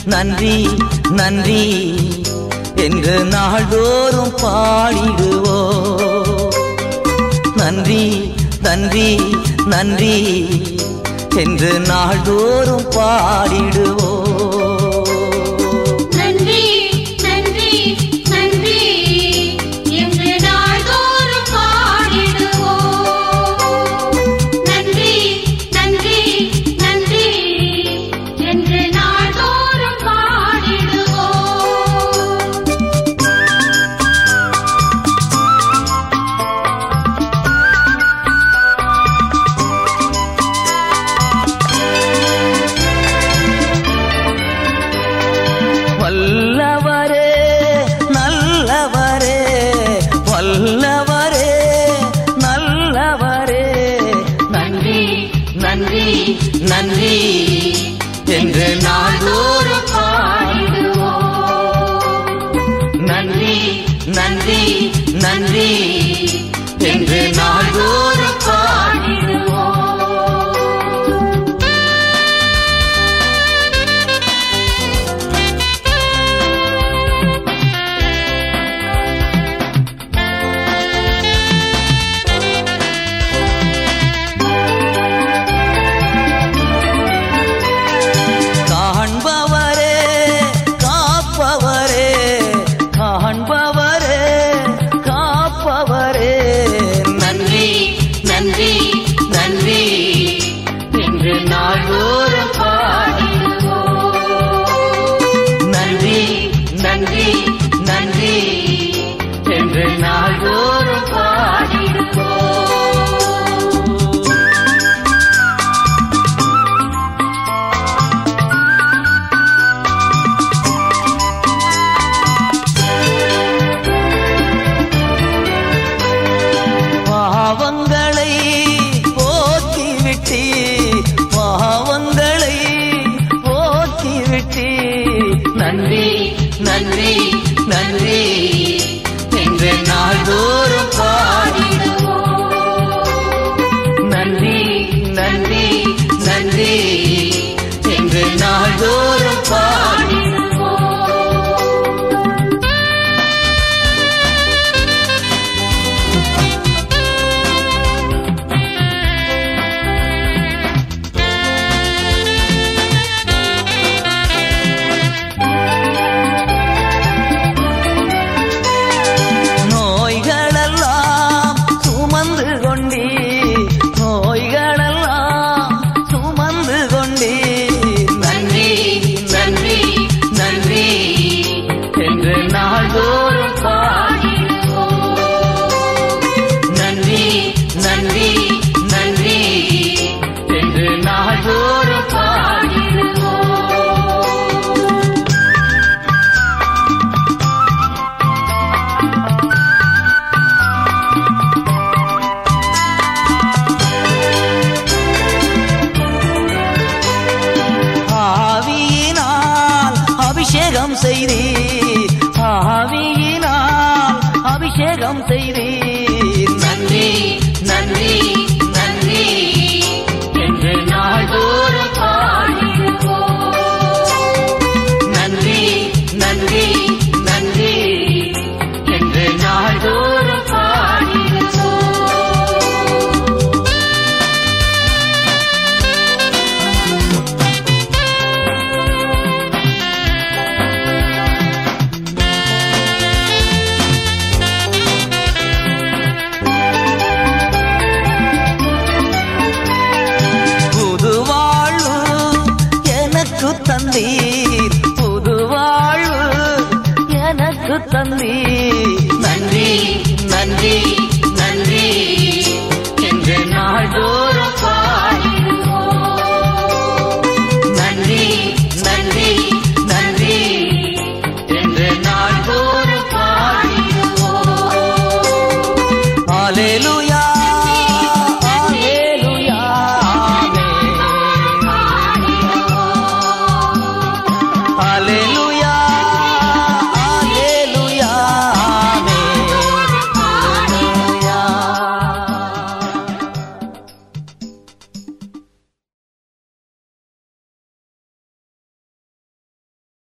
நன்றி நன்றி என்று நாள்தோறும் பாடிடுவோ நன்றி நன்றி நன்றி என்று நாள்தோறும் பாடிடுவோ நன்றி நன்றி நன்றி என்று நாள்தோறும் பாடிடுவோம் நன்றி நன்றி நன்றி என்று நாள்தோறும் பாடிடுவோம் வல்லவரே நல்லவரே வல்லவரே நல்லவரே நன்றி நன்றி நன்றி என்று நாள்தோறும் பாடிடுவோம் நன்றி நன்றி நன்றி என்று நாள்தோறும் பாடிடுவோம் காண்பவரே காப்பவரே காண்பவரே காப்பவரே நன்றி நன்றி நன்றி என்று நாள்தோறும் பாடிடுவோம் நன்றி நன்றி நன்றி என்று நாள்தோறும் பாடிடுவோம் பாவங்களை போக்கிவிட்டி பாவங்களை போக்கிவிட்டி நன்றி நன்றி நன்றி என்று நாள்தோறும் பாடிடுவோம் நன்றி நன்றி நன்றி என்று நாள்தோறும் பாடிடுவோம் நோய்களெல்லாம் சுமந்து கொண்டீ நோய்களெல்லாம் சுமந்து கொண்டீ நன்றி நன்றி நன்றி என்று நாள்தோறும் பாடிடுவோம் நன்றி நன்றி நன்றி என்று நாள்தோறும் பாடிடுவோம் ஆவியினால் அபிஷேகம் செய்தி ஆவியினால் அபிஷேகம் செய்தி நன்றி நன்றி நன்றி என்று நாள்தோறும் பாடிடுவோம் நன்றி நன்றி நன்றி என்று நாள்தோறும் பாடிடுவோம் புது வாழ்வு எனக்கு தந்தீர் புது வாழ்வு எனக்கு தந்தீர் நன்றி நன்றி நன்றி என்று நாள்தோறும் பாடிடுவோம் நன்றி நன்றி நன்றி என்று நாள்தோறும் பாடிடுவோம் Hallelujah. Hallelujah. Amen. Hallelujah.